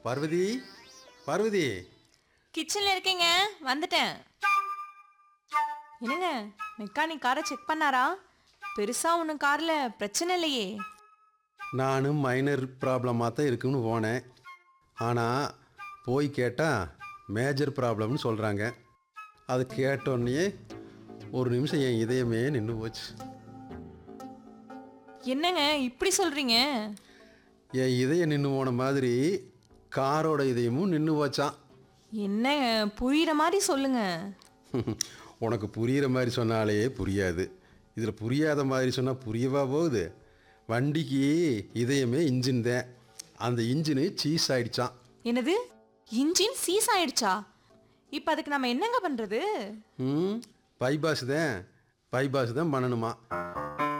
பார்வதி பார்வதி கிச்சன்ல இருக்கீங்க வந்துட்டேன் என்னங்க மெக்கானிக் காரை செக் பண்ணாரா பெருசா ஒன்றும் கார்ல பிரச்சனை இல்லையே நானும் மைனர் ப்ராப்ளமாக தான் இருக்குன்னு போனேன் ஆனால் போய் கேட்டால் மேஜர் ப்ராப்ளம்னு சொல்கிறாங்க அது கேட்டோடனே ஒரு நிமிஷம் என் இதயமே நின்று போச்சு என்னங்க இப்படி சொல்றீங்க என் இதயம் நின்று போன மாதிரி காரோட இதயமும் நின்று போச்சான் என்னங்க புரியுற மாதிரி சொல்லுங்க உனக்கு புரிகிற மாதிரி சொன்னாலே புரியாது இதில் புரியாத மாதிரி சொன்னால் புரியவா போகுது வண்டிக்கு இதயமே இன்ஜின் தான் அந்த இன்ஜினு சீஸ் ஆயிடுச்சான் என்னது இன்ஜின் சீஸ் ஆயிடுச்சா இப்போ அதுக்கு நம்ம என்னங்க பண்றது ம் பைபாஸ் தான் பைபாஸ் தான் பண்ணணுமா